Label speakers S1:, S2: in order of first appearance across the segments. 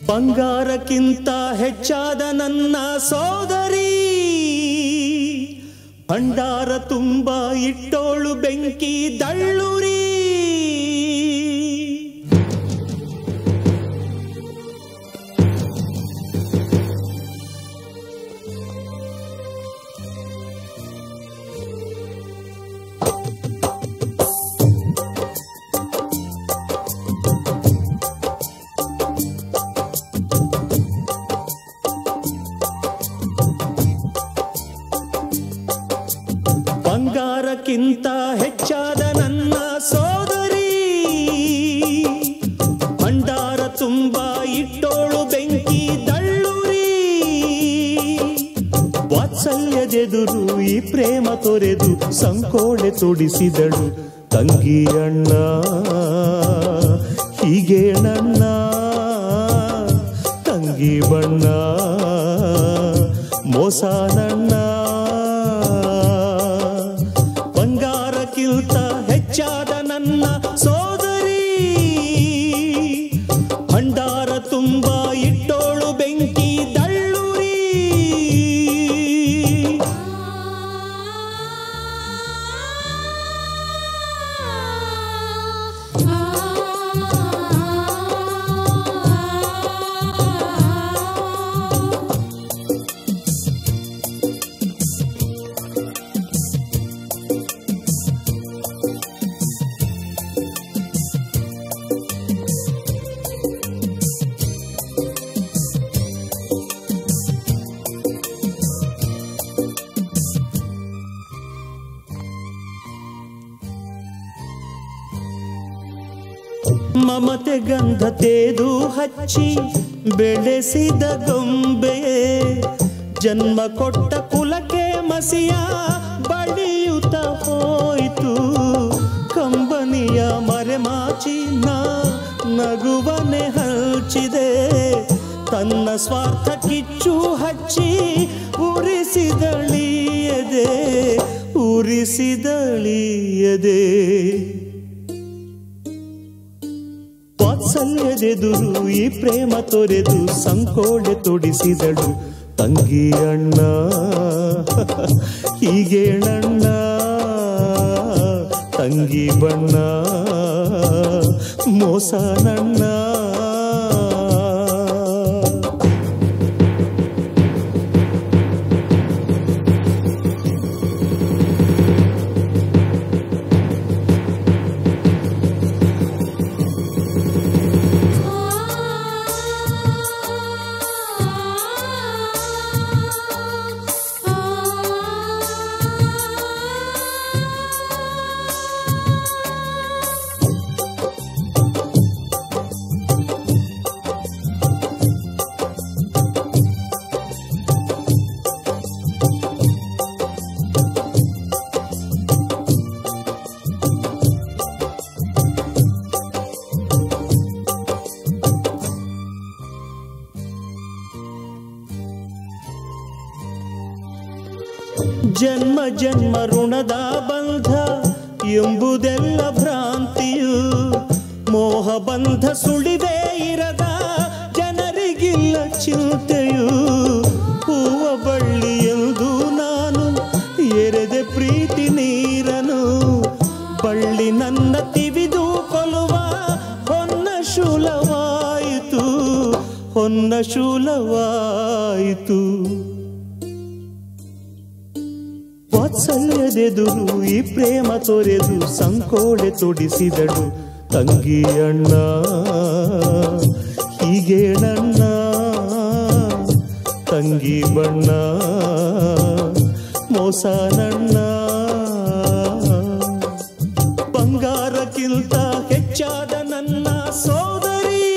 S1: ಬಂಗಾರಕ್ಕಿಂತ ಹೆಚ್ಚಾದ ನನ್ನ ಸೋದರಿ ಭಂಡಾರ ತುಂಬ ಇಟ್ಟೋಳು ಬೆಂಕಿ ದಳ್ಳುರಿ ಬಂಗಾರಕ್ಕಿಂತ ಹೆಚ್ಚಾದ ನನ್ನ ಸೋದರಿ ಭಂಡಾರ ತುಂಬ ಇಟ್ಟೋಳು ಬೆಂಕಿ ದಳ್ಳುರಿ ವಾತ್ಸಲ್ಯದೆದುರು ಈ ಪ್ರೇಮ ತೊರೆದು ಸಂಕೋಳೆ ತೊಡಿಸಿದಳು ತಂಗಿ ಅಣ್ಣ ಹೀಗೆ ನನ್ನ ತಂಗಿ ಬಣ್ಣ ಮೋಸ ನನ್ನ ಬಂಗಾರಕ್ಕಿಂತ ಹೆಚ್ಚಾದ ನನ್ನ ಸೋದರಿ ಭಂಡಾರ ತುಂಬ ಇಟ್ಟೋಳು ಬೆಂಕಿ ದಳ್ಳುರಿ ಮಮತೆ ಗಂಧ ತೇದು ಹಚ್ಚಿ ಬೆಳೆಸಿದ ಗೊಂಬೆ ಜನ್ಮ ಕೊಟ್ಟ ಕುಲಕ್ಕೆ ಮಸಿಯ ಬಳಿಯುತ್ತ ಹೋಯಿತು ಕಂಬನಿಯ ಮರೆಮಾಚಿ ನಾ ನಗುವನೆ ಹಂಚಿದೆ ತನ್ನ ಸ್ವಾರ್ಥ ಕಿಚ್ಚು ಹಚ್ಚಿ ಉರಿಸಿದಳಿಯದೆ ಉರಿಸಿದಳಿಯದೆ ವಾತ್ಸಲ್ಯದೆದುರು ಈ ಪ್ರೇಮ ತೊರೆದು ಸಂಕೋಳೆ ತೊಡಿಸಿದಳು ತಂಗಿ ಅಣ್ಣ ಹೀಗೇಳಣ್ಣ ತಂಗಿ ಬಣ್ಣ ಮೋಸ ನನ್ನ ಜನ್ಮ ಜನ್ಮ ಋಣದ ಬಂಧ ಎಂಬುದೆಲ್ಲ ಭ್ರಾಂತಿಯು ಮೋಹ ಬಂಧ ಸುಳಿವೇ ಇರದ ಜನರಿಗಿಲ್ಲ ಚಿಂತೆಯು ಹೂವ ಬಳ್ಳಿ ಎಂದು ನಾನು ಎರೆದೆ ಪ್ರೀತಿ ನೀರನು ಬಳ್ಳಿ ನನ್ನ ತಿವಿದು ಕೊಲುವ ಹೊನ್ನ ಶೂಲವಾಯಿತು ಹೊನ್ನ ಶೂಲವಾಯಿತು ವಾತ್ಸಲ್ಯದೆದುರು ಈ ಪ್ರೇಮ ತೊರೆದು ಸಂಕೋಳೆ ತೊಡಿಸಿದಳು ತಂಗಿ ಅಣ್ಣ ಹೀಗೇಳಣ್ಣ ತಂಗಿ ಬಣ್ಣ ಮೋಸ ನನ್ನ ಬಂಗಾರಕ್ಕಿಂತ ಹೆಚ್ಚಾದ ನನ್ನ ಸೋದರಿ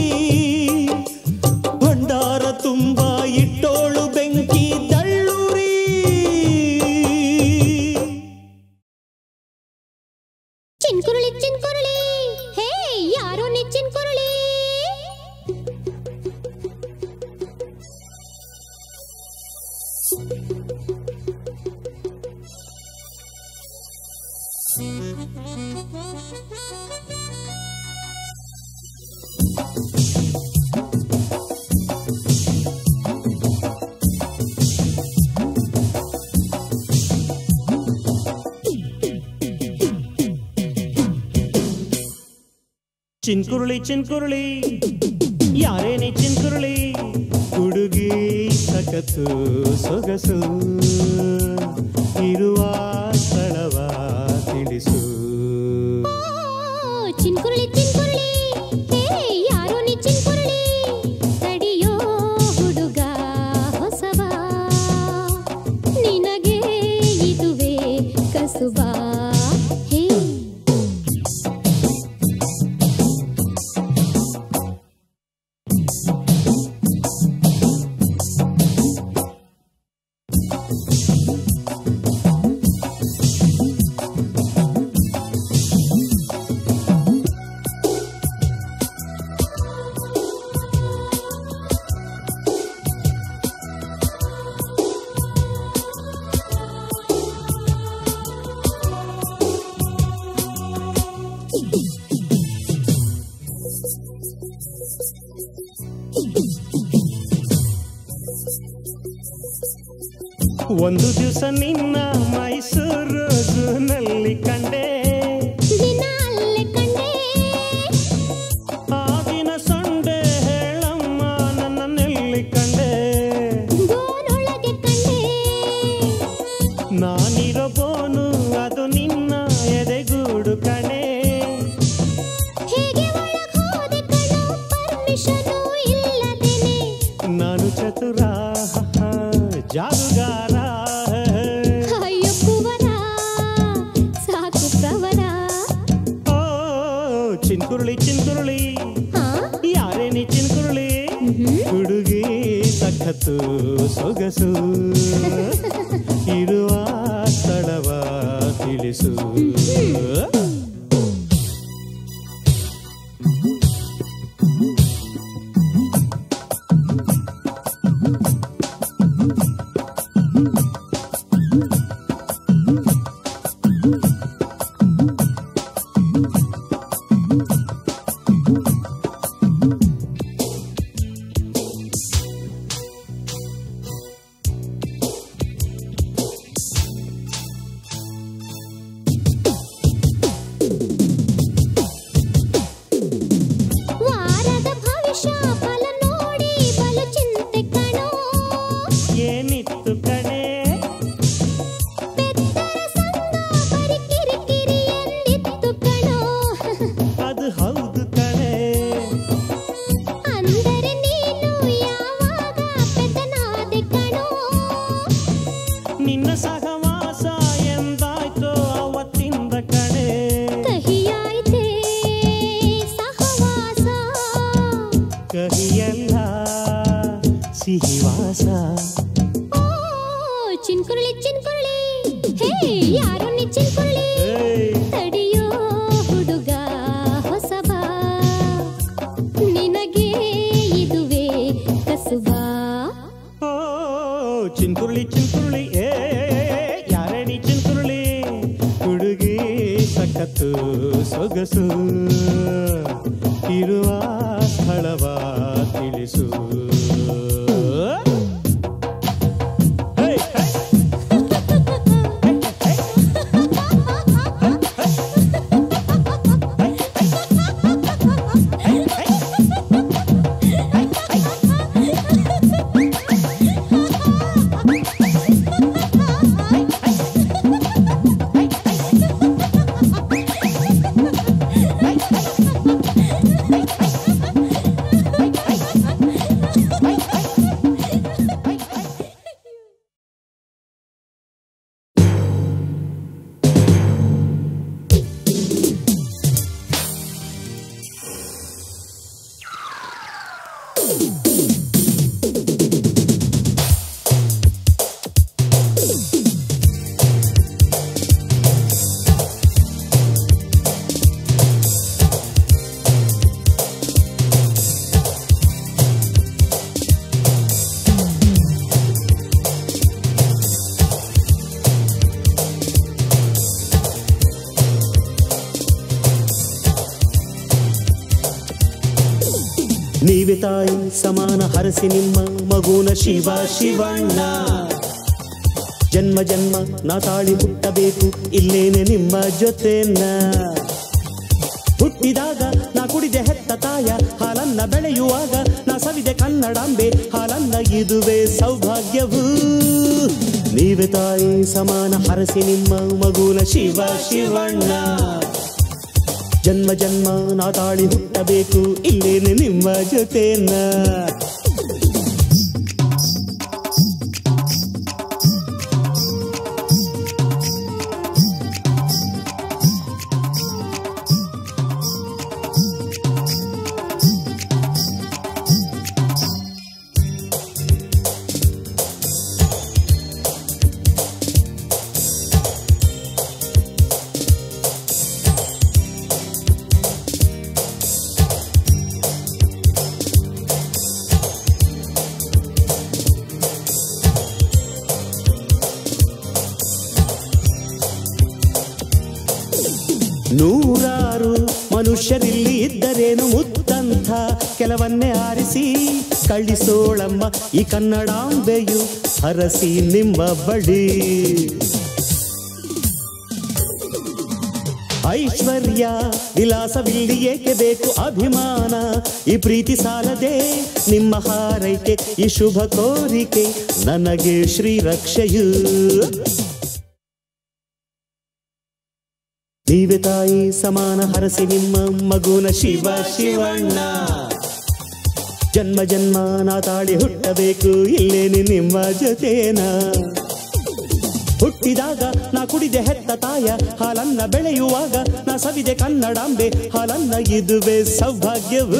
S1: ಭಂಡಾರ ತುಂಬ ಇಟ್ಟೋಳು ಬೆಂಕಿ ದಳ್ಳುರಿ
S2: ಚಿನ್ಕುರುಳಿ ಚಿನ್ಕುರುಳಿ ಹೇ ಯಾರೋ ನೆಚ್ಚಿನ ಕುರುಳಿ
S1: ಚಿನ್ಕುರುಳಿ ಚಿನ್ಕುರುಳಿ ಯಾರೇನೆ ಚಿನ್ಕುರುಳಿ ಹುಡುಗಿ ಸಖತ್ತು ಸೊಗಸು ಇರುವ ಸ್ಥಳವ ತಿಳಿಸು
S2: ಚಿನ್ಕುರುಳಿ ಚಿನ್ಕುರುಳಿ ಹೇ ಯಾರೋ ನೀ ಚಿನ್ಕುರುಳಿ ತಡಿಯೋ ಹುಡುಗ ಹೊಸವ ನಿನಗೆ ಇದುವೇ ಕಸುಬ ಹೇ
S1: ಒಂದು ದಿವಸ ನಿನ್ನ ಮೈಸೂರು ಝೂನಲ್ಲಿ ಕಂಡೆ
S2: ದಿನ ಅಲ್ಲೇ ಕಂಡೆ
S1: ಆ ದಿನ ಸಂಡೆ ಹೇಳಮ್ಮ ನನ್ನೆಲ್ಲಿ ಕಂಡೆ
S2: ಗೋರೊಳಗೆ ಕಂಡೆ
S1: ನಾನಿರಬೋನು ಅದು ನಿನ್ನ ಎದೆಗೂಡು ಕಣೆ
S2: ಹೇಗೆ ಒಳಗ್ ಹೋದೆ ಕಣೋ ಪರ್ಮಿಷನು ಇಲ್ಲದೇನೆ
S1: ನಾನು ಚತುರ ಜಾದುಗಾರ
S2: ಅಯ್ಯೋ ಕುವರ ಸಾಕು ಪ್ರವರ
S1: ಓ ಚಿನ್ಕುರುಳಿ ಚಿನ್ಕುರುಳಿ
S2: ಹಾ
S1: ಯಾರೇ ನೀ ಚಿನ್ಕುರುಳಿ ಹುಡುಗಿ ಸಖತ್ತು ಸೊಗಸು ಇರುವ ಸ್ಥಳವ ತಿಳಿಸು
S2: ವಾರದ ಭವಿಷ್ಯ ಫಲ ನೋಡಿ ಬಲು ಚಿಂತೆ ಕಣೋ
S1: ಏನಿತ್ತು ಕಣೆ
S2: ಪೆದ್ದರ ಸಂಗ ಬರಿ ಕಿರಿಕಿರಿ ಎಂದಿತ್ತು ಕಣೋ
S1: ಅದು ಹೌದು ಕಣೆ
S2: ಅಂದರೆ ನೀನು ಯಾವಾಗ ಪೆದ್ದನಾದೆ ಕಣೋ
S1: ನಿನ್ನ ಸಹವಾಸ ಎಂದಾಯ್ತೋ ಅವತ್ತಿಂದ ಕಣೆ
S2: ಕಹಿಯಾಯ್ತೆ ಸಹವಾಸ
S1: ಕಹಿಯಲ್ಲ ಸಿಹಿವಾಸ
S2: ಓ ಚಿನ್ಕುರುಳಿ ಚಿನ್ಕುರುಳಿ ಹೇ ಯಾರೋ ನೀ ಚಿನ್ಕುರುಳಿ
S1: ಏಯ್,
S2: ತಡಿಯೋ ಹುಡುಗ ಹೊಸಬ ನಿನಗೆ ಇದುವೇ ಕಸುಬ
S1: ಓ ಚಿನ್ಕುರುಳಿ ಚಿನ್ಕುರುಳಿ ಏ ಯಾರೇಣಿ ಚಿನ್ಕುರುಳಿ ಹುಡುಗಿ ಸಖತ್ತು ಸೊಗಸು ಇರುವ ಸ್ಥಳವ ತಿಳಿಸು ಹೇ, ಹೇ. ನೀವೇ ತಾಯಿ ಸಮಾನ ಹರಸಿ ನಿಮ್ಮ ಮಗುನ ಶಿವ ಶಿವಣ್ಣ ಜನ್ಮ ಜನ್ಮ ನಾ ತಾಳಿ ಹುಟ್ಟಬೇಕು ಇಲ್ಲೇನೆ ನಿಮ್ಮ ಜೊತೆನ ಹುಟ್ಟಿದಾಗ ನಾ ಕುಡಿದೆ ಹೆತ್ತ ತಾಯ ಹಾಲನ್ನ ಬೆಳೆಯುವಾಗ ನಾ ಸವಿದೆ ಕನ್ನಡಾಂಬೆ ಹಾಲನ್ನ ಇದುವೇ ಸೌಭಾಗ್ಯವು ನೀವೇ ತಾಯಿ ಸಮಾನ ಹರಸಿ ನಿಮ್ಮ ಮಗುನ ಶಿವ ಶಿವಣ್ಣ ಜನ್ಮ ಜನ್ಮ ನಾ ತಾಳಿ ಹುಟ್ಟಬೇಕು ಇಲ್ಲೇನೆ ನಿಮ್ಮ ಜೊತೆನ ನೂರಾರು ಮನುಷ್ಯರಿಲ್ಲಿ ಇದ್ದರೇನು ಮುತ್ತಂಥ ಕೆಲವನ್ನೇ ಆರಿಸಿ ಕಳಿಸೋಳಮ್ಮ ಈ ಕನ್ನಡಾಂಬೆಯು ಹರಸಿ ನಿಮ್ಮ ಬಳಿ ಐಶ್ವರ್ಯ ವಿಲಾಸವಿಲ್ಲಿ ಏಕೆ ಬೇಕು ಅಭಿಮಾನ ಈ ಪ್ರೀತಿ ಸಾಲದೆ ನಿಮ್ಮ ಹಾರೈಕೆ ಈ ಶುಭ ಕೋರಿಕೆ ನನಗೆ ಶ್ರೀರಕ್ಷೆಯು ನೀವೇ ತಾಯಿ ಸಮಾನ ಹರಸಿ ನಿಮ್ಮ ಮಗುನ ಶಿವ ಶಿವಣ್ಣ ಜನ್ಮ ಜನ್ಮ ನಾ ತಾಳಿ ಹುಟ್ಟಬೇಕು ಇಲ್ಲೇನೆ ನಿಮ್ಮ ಜೊತೆನ ಹುಟ್ಟಿದಾಗ ನಾ ಕುಡಿದೆ ಹೆತ್ತ ತಾಯ ಹಾಲನ್ನ ಬೆಳೆಯುವಾಗ ನಾ ಸವಿದೆ ಕನ್ನಡಾಂಬೆ ಹಾಲನ್ನ ಇದುವೇ ಸೌಭಾಗ್ಯವು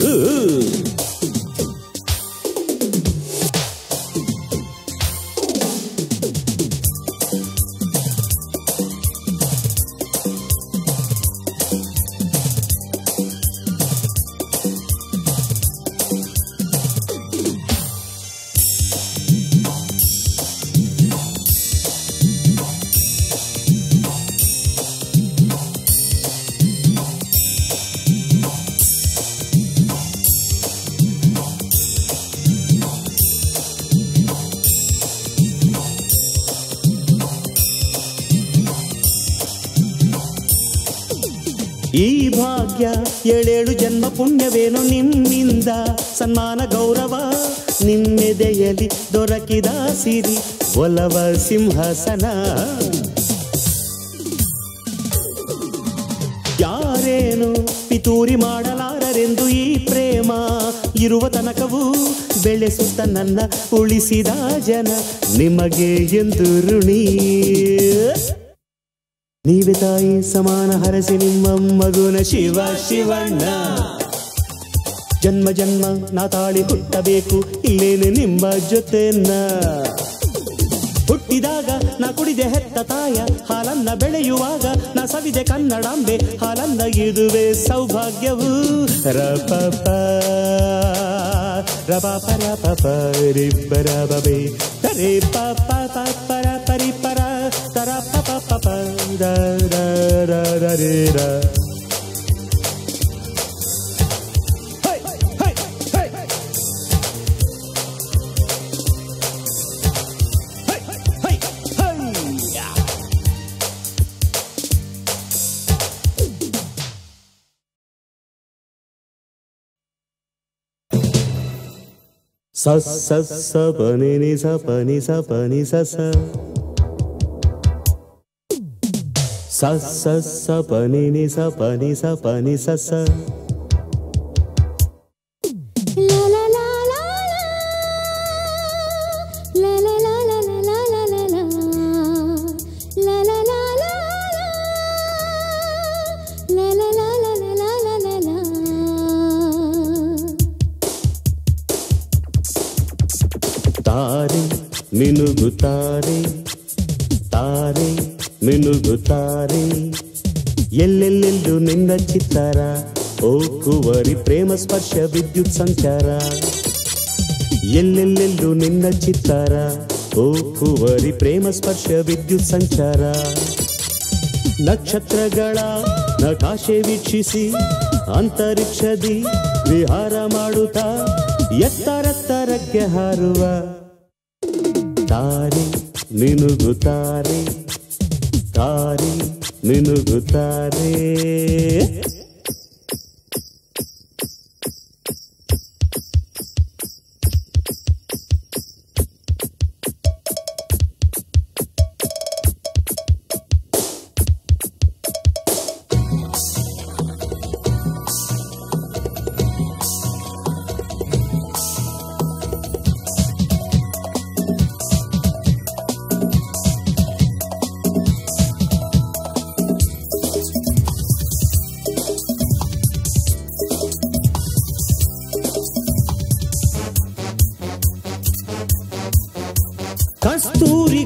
S1: ಈ ಭಾಗ್ಯ ಏಳೇಳು ಜನ್ಮ ಪುಣ್ಯವೇನು ನಿಮ್ಮಿಂದ ಸನ್ಮಾನ ಗೌರವ ನಿಮ್ಮೆದೆಯಲಿ ದೊರಕಿದ ಸಿರಿ ಒಲವ ಸಿಂಹಾಸನ ಯಾರೇನು ಪಿತೂರಿ ಮಾಡಲಾರರೆಂದು ಈ ಪ್ರೇಮ ಇರುವ ತನಕವೂ ಬೆಳೆಸುತ್ತ ನನ್ನ ಉಳಿಸಿದ ಜನ ನಿಮಗೆ ಎಂದು ಋಣಿ ನೀವೇ ತಾಯಿ ಸಮಾನ ಹರಸಿ ನಿಮ್ಮ ಮಗುನ ಶಿವ ಶಿವಣ್ಣ ಜನ್ಮ ಜನ್ಮ ನಾ ತಾಳಿ ಹುಟ್ಟಬೇಕು ಇಲ್ಲೇನೆ ನಿಮ್ಮ ಜೊತೆನ ಹುಟ್ಟಿದಾಗ ನಾ ಕುಡಿದೆ ಹೆತ್ತ ತಾಯ ಹಾಲನ್ನ ಬೆಳೆಯುವಾಗ ನಾ ಸವಿದೆ ಕನ್ನಡಾಂಬೆ ಹಾಲನ್ನ ಇದುವೆ ಸೌಭಾಗ್ಯವು ರಪಪ ರಪಪ ರಪಪ ರಿಬ್ಬರ ಬಬೆ ತರೆ ಪಪ ಪರ ಪರಿ ಪರ ತರ ಪಪ ಪಪ ರ ರ ರ ರ ರೇ ರ ಹೈ ಹೈ ಹೈ ಹೈ ಹೈ ಹೈ ಸ ಸ ಸ ಪನಿ ನಿ ಸ ಪನಿ ಸ ಪನಿ ಸ ಸ ಸ ಸ ಸ ಪನಿ ನಿ ಸ ಪನಿ ಸ ಪನಿ ಸ ಸ
S2: La la la la la. La la la la la la la la la. La la la la la. La la la la la la la la la.
S1: ತಾರೆ ಮಿನುಗುತ್ತಾರೆ ತಾರೆ ಮಿನುಗುತ್ತಾರೆ ಎಲ್ಲೆಲ್ಲೆಲ್ಲೂ ನಿನ್ನ ಚಿತ್ತಾರ ಓ ಕುವರಿ ಪ್ರೇಮ ಸ್ಪರ್ಶ ವಿದ್ಯುತ್ ಸಂಚಾರ ಎಲ್ಲೆಲ್ಲೆಲ್ಲೂ ನಿನ್ನ ಚಿತ್ತಾರ ಓ ಕುವರಿ ಪ್ರೇಮ ಸ್ಪರ್ಶ ವಿದ್ಯುತ್ ಸಂಚಾರ ನಕ್ಷತ್ರಗಳ ನಕಾಶೆ ವೀಕ್ಷಿಸಿ ಅಂತರಿಕ್ಷದಿ ವಿಹಾರ ಮಾಡುತ್ತಾ ಎತ್ತರೆತ್ತರಕ್ಕೆ ಹಾರುವ ತಾರೆ ಮಿನುಗುತ್ತಾರೆ ತಾರೆ ಮಿನುಗುತ್ತಾರೆ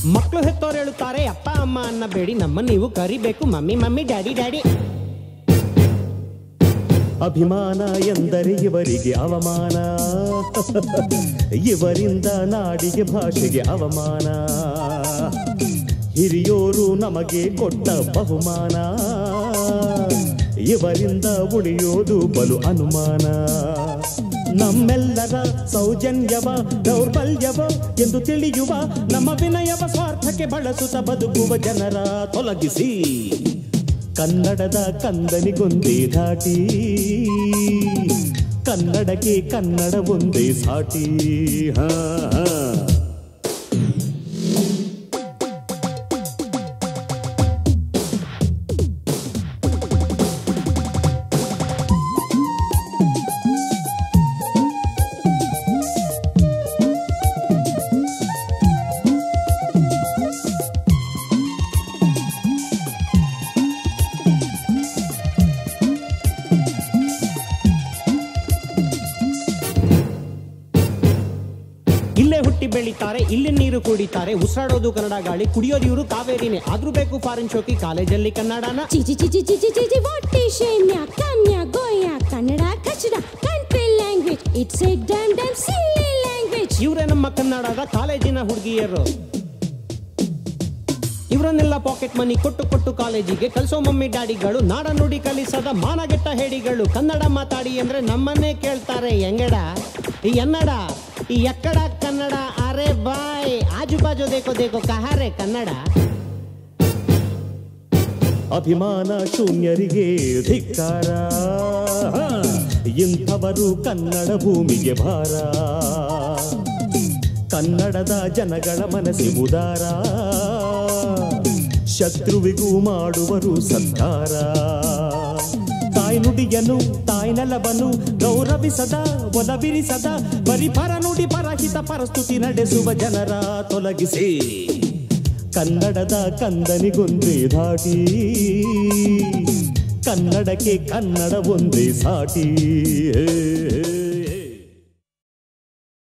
S3: ಮಕ್ಕಳು ಹೆತ್ತೋರು ಹೇಳುತ್ತಾರೆ ಅಪ್ಪ ಅಮ್ಮ ಅನ್ನಬೇಡಿ ನಮ್ಮನ್ನು ನೀವು ಕರಿಬೇಕು ಮಮ್ಮಿ ಮಮ್ಮಿ ಡ್ಯಾಡಿ ಡ್ಯಾಡಿ
S1: ಅಭಿಮಾನ ಎಂದರೆ ಇವರಿಗೆ ಅವಮಾನ ಇವರಿಂದ ನಾಡಿಗೆ ಭಾಷೆಗೆ ಅವಮಾನ ಹಿರಿಯೋರು ನಮಗೆ ಕೊಟ್ಟ ಬಹುಮಾನ ಇವರಿಂದ ಉಳಿಯೋದು ಬಲು ಅನುಮಾನ ನಮ್ಮೆಲ್ಲರ ಸೌಜನ್ಯವ ದೌರ್ಬಲ್ಯವ ಎಂದು ತಿಳಿಯುವ ನಮ್ಮ ವಿನಯವ ಸ್ವಾರ್ಥಕ್ಕೆ ಬಳಸುತ್ತ ಬದುಕುವ ಜನರ ತೊಲಗಿಸಿ ಕನ್ನಡದ ಕಂದನಿಗೊಂದೇ ಧಾಟಿ ಕನ್ನಡಕ್ಕೆ ಕನ್ನಡ ಒಂದೇ ಸಾಟಿ ಹಾ ಹಾ.
S3: ಇಲ್ಲೇ ಹುಟ್ಟಿ ಬೆಳಿತಾರೆ ಇಲ್ಲೇ ನೀರು ಕುಡಿತಾರೆ ಉಸಿರಾಡೋದು ಕನ್ನಡ ಗಾಳಿ ಕುಡಿಯೋದು ಇವರು ಕಾವೇರಿನೇ ಆದ್ರೂ ಬೇಕು ಫಾರಿನ್ ಶೋಕಿ ಕಾಲೇಜಲ್ಲಿ ಕನ್ನಡನ
S2: ಚಿಚಿ ಚಿಚಿ ಚಿಚಿ ಚಿಚಿ ವಾಟ್ ಈ ಶೇಮ್ಯ ಕಮ್ಯ ಗೋಯ ಕನ್ನಡ ಕಚಡ country language it's a damn damn silly language
S3: ಇವರೇ ನಮ್ಮ ಕನ್ನಡದ ಕಾಲೇಜಿನ ಹುಡುಗಿಯರು ಇವರನ್ನೆಲ್ಲ ಪಾಕೆಟ್ ಮನಿ ಕೊಟ್ಟು ಕೊಟ್ಟು ಕಾಲೇಜಿಗೆ ಕಲಿಸೋ ಮಮ್ಮಿ ಡ್ಯಾಡಿಗಳು ನಾಡ ನುಡಿ ಕಲಿಸದ ಮಾನಗೆಟ್ಟ ಹೇಡಿಗಳು ಕನ್ನಡ ಮಾತಾಡಿ ಅಂದ್ರೆ ನಮ್ಮನ್ನೇ ಕೇಳ್ತಾರೆ ಎಂಗಡ ಈ ಎನ್ನಡ ಈ ಎಕ್ಕಡ ಕನ್ನಡ ಅರೆ ಬಾಯ್ ಆಜು ಬಾಜು ದೇಕೋ ದೇಕೋ ಕಹಾರೆ ಕನ್ನಡ
S1: ಅಭಿಮಾನ ಶೂನ್ಯರಿಗೆ ಧಿಕ್ಕಾರ ಹಾ. ಇಂಥವರು ಕನ್ನಡ ಭೂಮಿಗೆ ಭಾರ ಕನ್ನಡದ ಜನಗಳ ಮನಸ್ಸಿ ಉದಾರ ಶತ್ರುವಿಗೂ ಮಾಡುವರು ಸತ್ಕಾರ ತಾಯಿ ನುಡಿಯನ್ನು ತಾಯಿ ನೆಲವನ್ನು ಗೌರವಿಸದ ಒಲವಿರಿಸದ ಬರಿ ಪರ ನುಡಿ ಪರಹಿತ ಪರಸ್ತುತಿ ನಡೆಸುವ ಜನರ ತೊಲಗಿಸಿ ಕನ್ನಡದ ಕಂದನಿಗೊಂದೇ ಧಾಟಿ ಕನ್ನಡಕ್ಕೆ ಕನ್ನಡ ಒಂದೇ ಸಾಟಿ ಹೇ, ಹೇ.